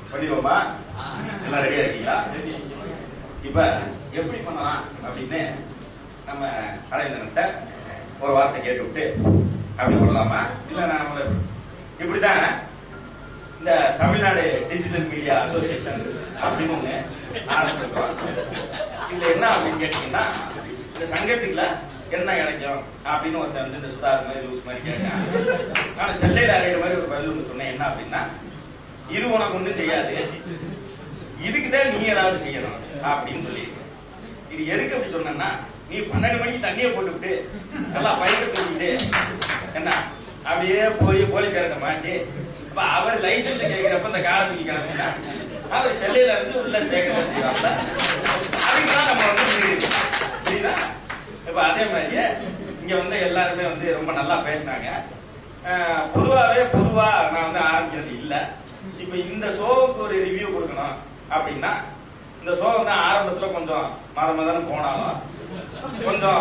பண்ணிடுவோமா எல்லாம் ரெடியா இருக்கீங்களா இப்ப எப்படி பண்ணலாம் அப்படின்னு நம்ம அரைந்தன்ட்ட ஒரு வார்த்தை கேட்டு விட்டு அப்படி பண்ணலாமா இல்ல நாம இப்படிதான் இந்த தமிழ்நாடு டிஜிட்டல் மீடியா அசோசியேஷன் அப்படின்னு ஒண்ணு ஆரம்பிச்சிருக்கோம் இதுல என்ன அப்படின்னு கேட்டீங்கன்னா இந்த சங்கத்துக்குள்ள என்ன கிடைக்கும் அப்படின்னு ஒருத்தன் வந்து இந்த சுதார் மாதிரி லூஸ் மாதிரி கேட்டான் ஆனா செல்லையில அறையிற மாதிரி ஒரு பதில் ஒண்ணு சொன்னேன் என்ன அப்படின்னா இது உனக்கு ஒண்ணும் செய்யாது இதுக்குதான் நீ ஏதாவது செய்யணும் அப்படின்னு சொல்லியிருக்கேன் இது எதுக்கு அப்படி சொன்னேன்னா நீ பன்னெண்டு மணிக்கு தண்ணியை போட்டுவிட்டு நல்லா பயிரை தூக்கிட்டு என்ன அப்படியே போய் போலீஸ்காரங்க மாட்டி அப்ப அவர் லைசன்ஸ் கேட்கிறப்ப இந்த காலை தூக்கி காமிச்சா அவர் செல்லையில இருந்து உள்ள சேர்க்க செய்வாங்க அதுக்குதான் நம்ம வந்து இது- புரியுதா இப்ப அதே மாதிரியே இங்க வந்து எல்லாருமே வந்து ரொம்ப நல்லா பேசினாங்க அஹ், பொதுவாவே பொதுவா நான் வந்து ஆரம்பிக்கிறது இல்ல இப்ப இந்த ஷோவுக்கு ஒரு ரிவ்யூ கொடுக்கணும் அப்படின்னா இந்த ஷோ வந்து ஆரம்பத்துல கொஞ்சம் மத மதன்னு போனாலும் கொஞ்சம்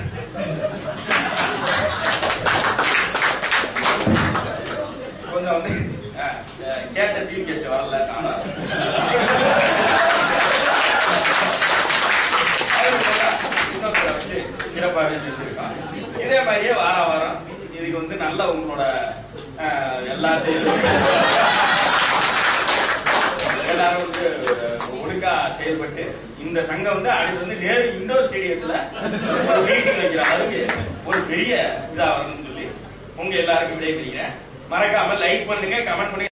கொஞ்சம் வந்து அஹ், அஹ், கேட்ட சீஃப் கெஸ்ட் வரல நாம இன்னொருத்தரை வச்சு சிறப்பாகவே செஞ்சிருக்கோம் இதே மாதிரியே வார வாரம் இதுக்கு வந்து நல்ல உங்களோட அஹ், எல்லாத்தையும் எல்லாரும் வந்து ஒழுங்கா செயல்பட்டு இந்த சங்கம் வந்து அடுத்து வந்து நேரு இண்டோர் ஸ்டேடியத்துல ஒரு மீட்டிங் வைக்கிற அளவுக்கு ஒரு பெரிய இதா வரணும்னு சொல்லி உங்க எல்லாருக்கும் விடைபெறுகிறேன் மறக்காம லைக் பண்ணுங்க கமெண்ட் பண்ணுங்க